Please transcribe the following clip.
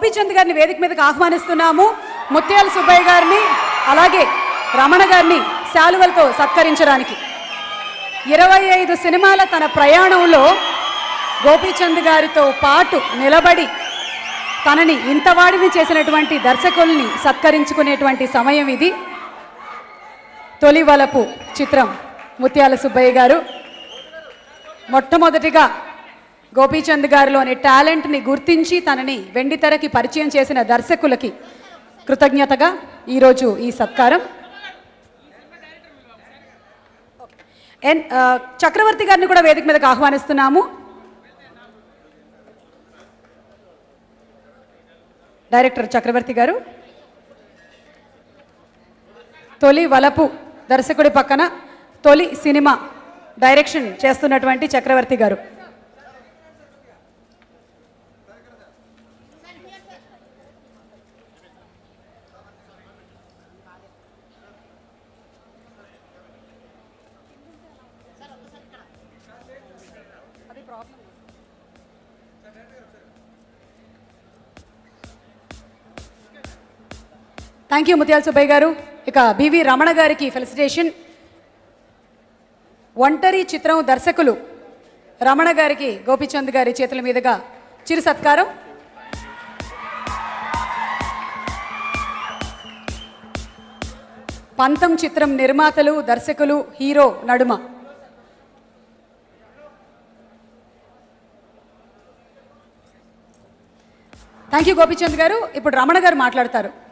గోపీచంద్ గారిని వేదిక మీదకి ఆహ్వానిస్తున్నాము ముత్యాల సుబ్బయ్య గారిని అలాగే రమణ గారిని శాలువలతో సత్కరించడానికి ఇరవై ఐదు సినిమాల తన ప్రయాణంలో గోపీచంద్ గారితో పాటు నిలబడి తనని ఇంతవాడిని చేసినటువంటి దర్శకుల్ని సత్కరించుకునేటువంటి సమయం ఇది తొలి వలపు చిత్రం ముత్యాల సుబ్బయ్య గారు మొట్టమొదటిగా గోపీచంద్ గారిలోని టాలెంట్ని గుర్తించి తనని వెండితెరకి పరిచయం చేసిన దర్శకులకి కృతజ్ఞతగా ఈరోజు ఈ సత్కారం ఎన్ ఆ, చక్రవర్తి గారిని కూడా వేదిక మీదకి ఆహ్వానిస్తున్నాము డైరెక్టర్ చక్రవర్తి గారు తొలి వలపు దర్శకుడి పక్కన తొలి సినిమా డైరెక్షన్ చేస్తున్నటువంటి చక్రవర్తి గారు థ్యాంక్ యూ ముత్యాల సుబ్బయ్య గారు ఇక బివి రమణ గారికి ఫెలిసిటేషన్ ఒంటరి చిత్రం దర్శకులు రమణ గారికి గోపిచంద్ గారి చేతుల మీదుగా చిరు సత్కారం పంతం చిత్రం నిర్మాతలు దర్శకులు హీరో నడుమ థ్యాంక్ యూ గోపిచంద్ గారు ఇప్పుడు రమణ గారు మాట్లాడతారు